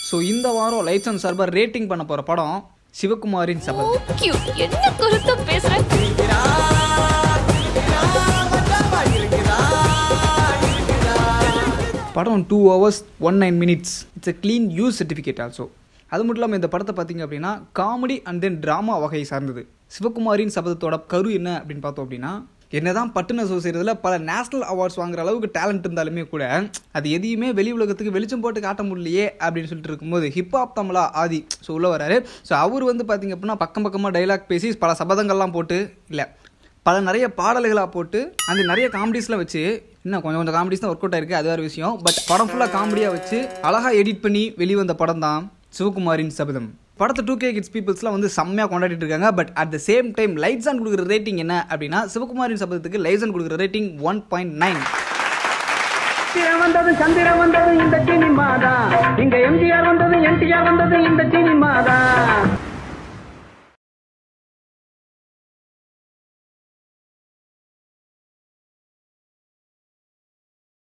so இந்த வாரம் lights and சார்பாக ரேட்டிங் பண்ண போகிற படம் சிவகுமாரின் சபதம் கியூட் என்ன கருத்தா பேசுற படம் two hours one nine minutes it's a clean U certificate also அது மட்டும் இல்லாமல் இந்த படத்தை பார்த்தீங்க அப்படின்னா காமெடி அண்ட் தென் ட்ராமா வகையை சார்ந்தது சிவகுமாரின் சபதத்தோட கரு என்ன அப்படின்னு பார்த்தோம் அப்படின்னா என்னதான் பட்டுன ஷோ செய்கிறதுல பல நேஷனல் அவார்ட்ஸ் வாங்குற அளவுக்கு டேலண்ட் இருந்தாலுமே கூட அது எதையுமே வெளி உலகத்துக்கு வெளிச்சம் போட்டு காட்ட முடியலையே அப்படின்னு சொல்லிட்டு இருக்கும்போது ஹிப்ஹாப் தமிழா ஆதி ஸோ உள்ள வராரு ஸோ அவர் வந்து பார்த்தீங்க அப்படின்னா பக்கம் பக்கமாக டைலாக் பேசி பல சபதங்கள்லாம் போட்டு இல்லை பல நிறைய பாடல்களாக போட்டு அந்த நிறைய காமெடிஸ்லாம் வச்சு இன்னும் கொஞ்சம் கொஞ்சம் காமெடிஸ் தான் ஒர்க் அவுட் ஆயிருக்கு அது வேறு விஷயம் பட் படம் ஃபுல்லாக காமெடியாக வச்சு அழகாக எடிட் பண்ணி வெளிவந்த படம் தான் சிவகுமாரின் சபதம் படத்தை டூ கே கிட்ஸ் பீப்புள்ஸ்லாம் வந்து செம்மையாக கொண்டாடிட்டு இருக்காங்க but at the same time lights on கொடுக்குற ரேட்டிங் என்ன அப்படின்னா சிவகுமாரின் சபதத்துக்கு லைட்ஸ் ஆன் கொடுக்குற ரேட்டிங் ஒன் பாயிண்ட் நைன் சித்திர வந்தது சந்திர வந்தது இந்த சினிமாதான்